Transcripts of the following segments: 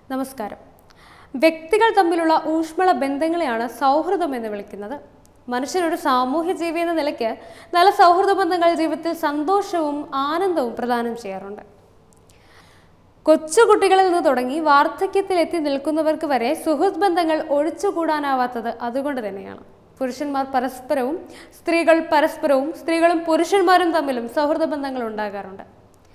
നമസ്കാരം വ്യക്തികൾ തമ്മിലുള്ള ഊഷ്മള ബന്ധങ്ങളെയാണ് സൗഹൃദം എന്ന് വിളിക്കുന്നത് മനുഷ്യനൊരു സാമൂഹ്യ ജീവി എന്ന നിലയ്ക്ക് നല്ല സൗഹൃദ ബന്ധങ്ങൾ ജീവിതത്തിൽ സന്തോഷവും ആനന്ദവും പ്രദാനം ചെയ്യാറുണ്ട് കൊച്ചുകുട്ടികളിൽ നിന്ന് തുടങ്ങി വാർദ്ധക്യത്തിൽ എത്തി നിൽക്കുന്നവർക്ക് വരെ സുഹൃത്ത് ബന്ധങ്ങൾ ഒഴിച്ചുകൂടാനാവാത്തത് അതുകൊണ്ട് തന്നെയാണ് പുരുഷന്മാർ പരസ്പരവും സ്ത്രീകൾ പരസ്പരവും സ്ത്രീകളും പുരുഷന്മാരും തമ്മിലും സൗഹൃദ ബന്ധങ്ങൾ ഉണ്ടാകാറുണ്ട്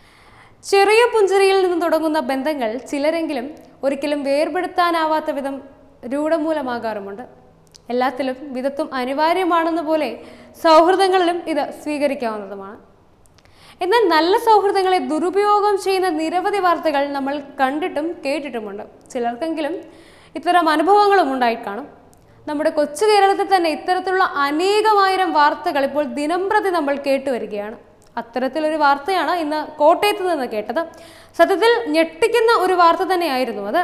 ചെറിയ പുഞ്ചിരിയിൽ നിന്ന് തുടങ്ങുന്ന ബന്ധങ്ങൾ ചിലരെങ്കിലും ഒരിക്കലും വേർപെടുത്താനാവാത്ത വിധം രൂഢമൂലമാകാറുമുണ്ട് എല്ലാത്തിലും വിധത്വം അനിവാര്യമാണെന്ന പോലെ സൗഹൃദങ്ങളിലും ഇത് സ്വീകരിക്കാവുന്നതുമാണ് എന്നാൽ നല്ല സൗഹൃദങ്ങളെ ദുരുപയോഗം ചെയ്യുന്ന നിരവധി വാർത്തകൾ നമ്മൾ കണ്ടിട്ടും കേട്ടിട്ടുമുണ്ട് ചിലർക്കെങ്കിലും ഇത്തരം അനുഭവങ്ങളും ഉണ്ടായി കാണും നമ്മുടെ കൊച്ചു കേരളത്തിൽ തന്നെ ഇത്തരത്തിലുള്ള അനേകമായിരം വാർത്തകൾ ഇപ്പോൾ ദിനംപ്രതി നമ്മൾ കേട്ടുവരികയാണ് അത്തരത്തിലൊരു വാർത്തയാണ് ഇന്ന് കോട്ടയത്ത് നിന്ന് കേട്ടത് സത്യത്തിൽ ഞെട്ടിക്കുന്ന ഒരു വാർത്ത തന്നെയായിരുന്നു അത്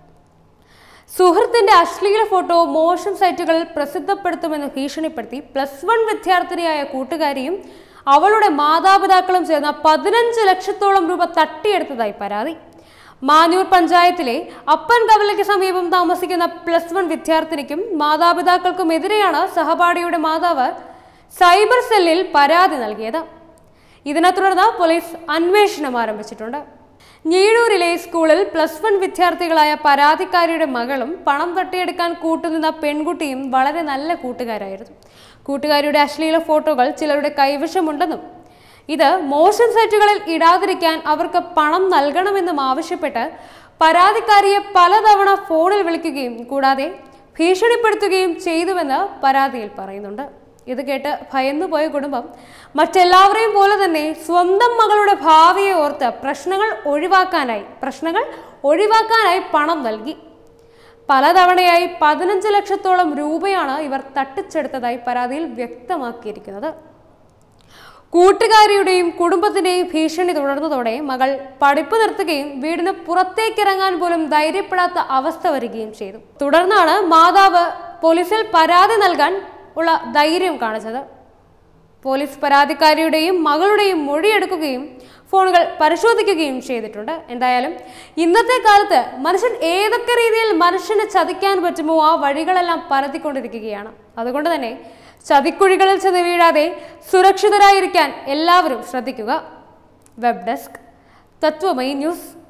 സുഹൃത്തിന്റെ അശ്ലീല ഫോട്ടോ മോശം സൈറ്റുകളിൽ പ്രസിദ്ധപ്പെടുത്തുമെന്ന് ഭീഷണിപ്പെടുത്തി പ്ലസ് വൺ വിദ്യാർത്ഥിനിയായ കൂട്ടുകാരിയും അവളുടെ മാതാപിതാക്കളും ചേർന്ന പതിനഞ്ച് ലക്ഷത്തോളം രൂപ തട്ടിയെടുത്തതായി പരാതി മാനൂർ പഞ്ചായത്തിലെ അപ്പൻ കവലയ്ക്ക് സമീപം താമസിക്കുന്ന പ്ലസ് വൺ വിദ്യാർത്ഥിനിക്കും മാതാപിതാക്കൾക്കുമെതിരെയാണ് സഹപാഠിയുടെ മാതാവ് സൈബർ സെല്ലിൽ പരാതി നൽകിയത് ഇതിനെ തുടർന്ന് പോലീസ് അന്വേഷണം ആരംഭിച്ചിട്ടുണ്ട് ഞീഴൂരിലെ സ്കൂളിൽ പ്ലസ് വൺ വിദ്യാർത്ഥികളായ പരാതിക്കാരിയുടെ മകളും പണം തട്ടിയെടുക്കാൻ കൂട്ടുനിന്ന പെൺകുട്ടിയും വളരെ നല്ല കൂട്ടുകാരായിരുന്നു കൂട്ടുകാരിയുടെ അശ്ലീല ഫോട്ടോകൾ ചിലരുടെ കൈവശമുണ്ടെന്നും ഇത് മോശം സൈറ്റുകളിൽ ഇടാതിരിക്കാൻ അവർക്ക് പണം നൽകണമെന്നും ആവശ്യപ്പെട്ട് പരാതിക്കാരിയെ പലതവണ ഫോണിൽ വിളിക്കുകയും കൂടാതെ ഭീഷണിപ്പെടുത്തുകയും ചെയ്തുവെന്ന് പരാതിയിൽ പറയുന്നുണ്ട് ഇത് കേട്ട് ഭയന്നുപോയ കുടുംബം മറ്റെല്ലാവരെയും പോലെ തന്നെ സ്വന്തം മകളുടെ ഭാവിയെ ഓർത്ത് പ്രശ്നങ്ങൾ ഒഴിവാക്കാനായി പ്രശ്നങ്ങൾ ഒഴിവാക്കാനായി പണം നൽകി പലതവണയായി പതിനഞ്ച് ലക്ഷത്തോളം രൂപയാണ് ഇവർ തട്ടിച്ചെടുത്തതായി പരാതിയിൽ വ്യക്തമാക്കിയിരിക്കുന്നത് കൂട്ടുകാരിയുടെയും കുടുംബത്തിന്റെയും ഭീഷണി തുടർന്നതോടെ മകൾ പഠിപ്പ് നിർത്തുകയും വീടിന് പുറത്തേക്കിറങ്ങാൻ പോലും ധൈര്യപ്പെടാത്ത അവസ്ഥ വരികയും ചെയ്തു തുടർന്നാണ് മാതാവ് പോലീസിൽ പരാതി നൽകാൻ ഉള്ള ധൈര്യം കാണിച്ചത് പോലീസ് പരാതിക്കാരിയുടെയും മകളുടെയും മൊഴിയെടുക്കുകയും ഫോണുകൾ പരിശോധിക്കുകയും ചെയ്തിട്ടുണ്ട് എന്തായാലും ഇന്നത്തെ കാലത്ത് മനുഷ്യൻ ഏതൊക്കെ രീതിയിൽ മനുഷ്യനെ ചതിക്കാൻ പറ്റുമോ ആ വഴികളെല്ലാം പരത്തിക്കൊണ്ടിരിക്കുകയാണ് അതുകൊണ്ട് തന്നെ ചതിക്കുഴികളിൽ ചെന്ന് വീഴാതെ സുരക്ഷിതരായിരിക്കാൻ എല്ലാവരും ശ്രദ്ധിക്കുക വെബ് ഡെസ്ക് തത്വമയി ന്യൂസ്